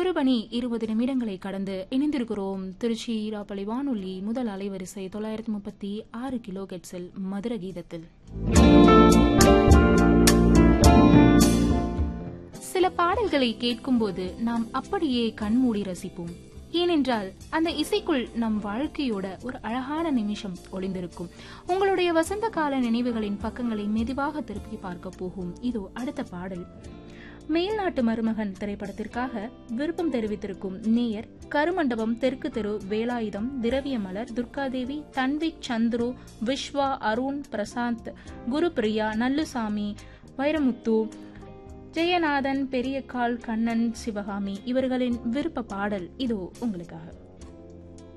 ஒரு மணி இருபது நிமிடங்களை கடந்து இணைந்திருக்கிறோம் திருச்சி ஈராப்பள்ளி வானொலி முதல் அலைவரிசை தொள்ளாயிரத்தி முப்பத்தி ஆறு கிலோ கெட்ஸில் மதுர கீதத்தில் சில பாடல்களை கேட்கும்போது நாம் அப்படியே கண்மூடி ரசிப்போம் ஏனென்றால் அந்த இசைக்குள் நம் வாழ்க்கையோட ஒரு அழகான நிமிஷம் ஒளிந்திருக்கும் உங்களுடைய வசந்த கால நினைவுகளின் பக்கங்களை மெதுவாக திருப்பி பார்க்க போகும் இதோ அடுத்த பாடல் மேல்நாட்டு மருமகன் திரைப்படத்திற்காக விருப்பம் தெரிவித்திருக்கும் நேயர் கருமண்டபம் தெற்கு தெரு வேலாயுதம் திரவியமலர் துர்காதேவி தன்விக் சந்துரு விஸ்வா அருண் பிரசாந்த் குருபிரியா நல்லுசாமி வைரமுத்து ஜெயநாதன் பெரியக்கால் கண்ணன் சிவகாமி இவர்களின் விருப்ப பாடல் இதோ உங்களுக்காக